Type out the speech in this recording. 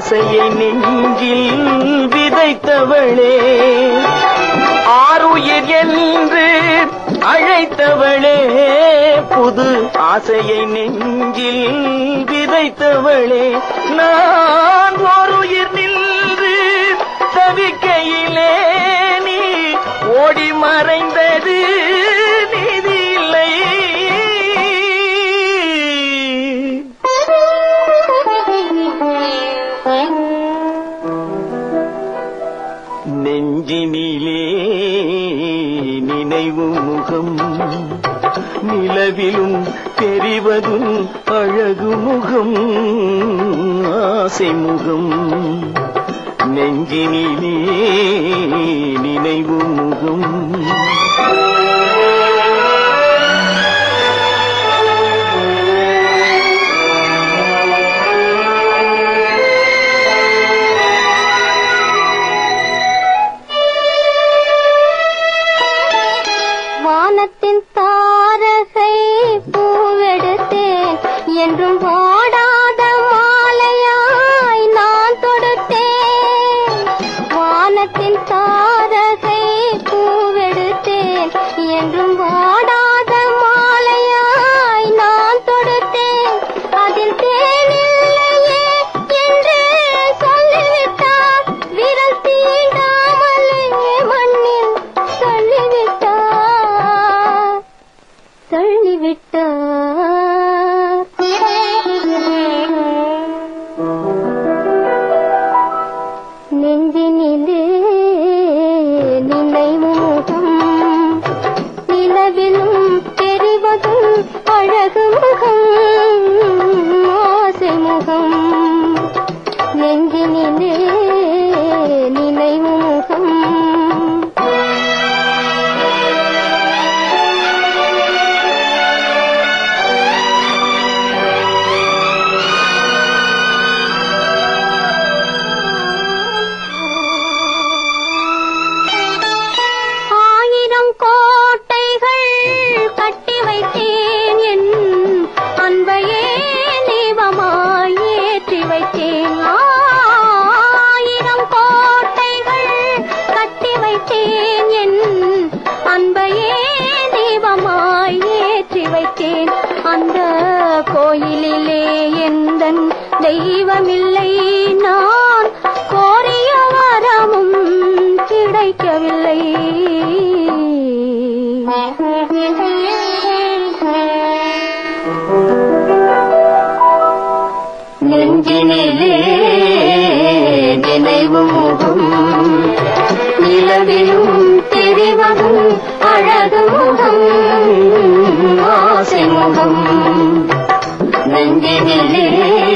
ஆசையை நெஞ்சில் விதைத்தவளே ஆருயிர் என்று அழைத்தவளே புது ஆசையை நெஞ்சில் விதைத்தவளே நான் ஓருயிர் நின்று தவிக்கையிலே நீ ஓடி மறைந்தது நீதி இல்லை நெஞ்சினிலே நினைவு முகம் நிலவிலும் தெரிவதும் அழகு முகம் ஆசை முகம் நெஞ்சினிலே நினைவு முகம் வானத்தின் தாரகை பூவெடுத்தேன் என்றும் வாடாத மாலையாய் நான் தொடுத்தேன் வானத்தின் தாரகை பூவெடுத்தேன் என்றும் வாடாத மாலையாய் நான் தொடுத்தேன் அதில் தேனில்லையே என்று சொல்லிவிட்டார் விரல் தீண்டாமலே மண்ணில் தள்ளிவிட்டார் தள்ளிவிட்டார் நெஞ்சினிலே நினைவு முகம் நிலவிலும் தெரிவதும் அழகு முகம் ஆசை முகம் நெஞ்சினிலே நினைவு முகம் ஆயிரம் கோட்டைகள் கட்டி வைத்தேன் என் அன்பையே தீபமாய் ஏற்றி வைத்தேன் ஆயிரம் கோட்டைகள் கட்டி வைத்தேன் என் அன்பையே தீபமாய் ஏற்றி வைத்தேன் அந்த கோயிலிலே எந்தன் தெய்வமில்லை நான் கோரிய வரமும் கிடைக்கவில்லை நெஞ்சினிலே நினைவு முகம் நிலவிலும் தெரிவதும் அழகு முகம் ஆசை முகம் நெஞ்சினிலே